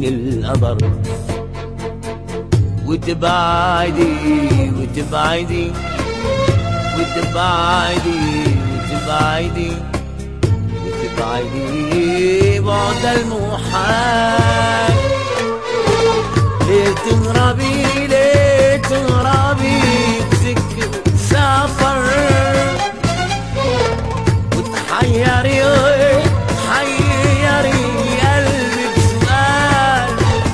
القدر وتبعدي وتبعدي وتبعدي وتبعدي وتبعدي بعد المحال ليه تهربي ليه تهربي بسكة سفر وتحيري تحيري قلبي بسؤال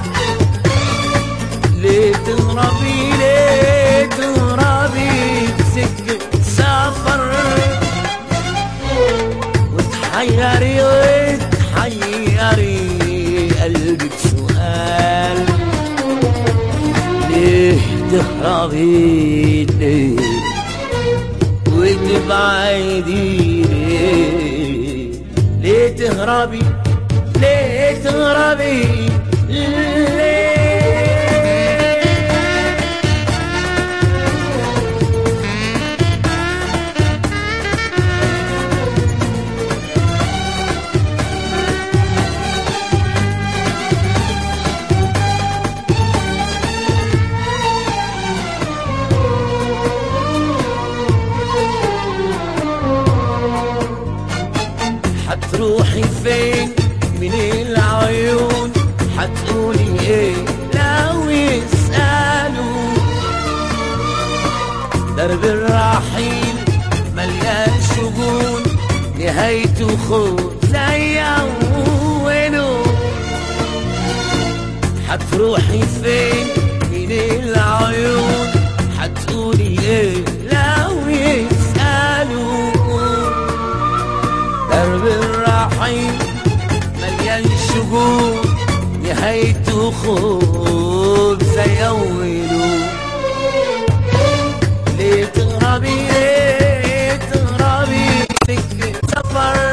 ليه تهربي ليه تهربي بسكة سفر وتحيري وتحيري قلبي بسؤال ليه تهربي ليه وتبعدي ليه ليه تهربي ليه تهربي ليه حتروحي فين من العيون حتقولي ايه لو يسألوا درب الرحيل مليان شجون نهايته خوف زي أوله حتروحي فين من العيون حتقولي ايه لو يسألوا درب الرحيم مليان شجون نهايته خوف زي أوله ليه تهربي ليه تهربي سكة سفر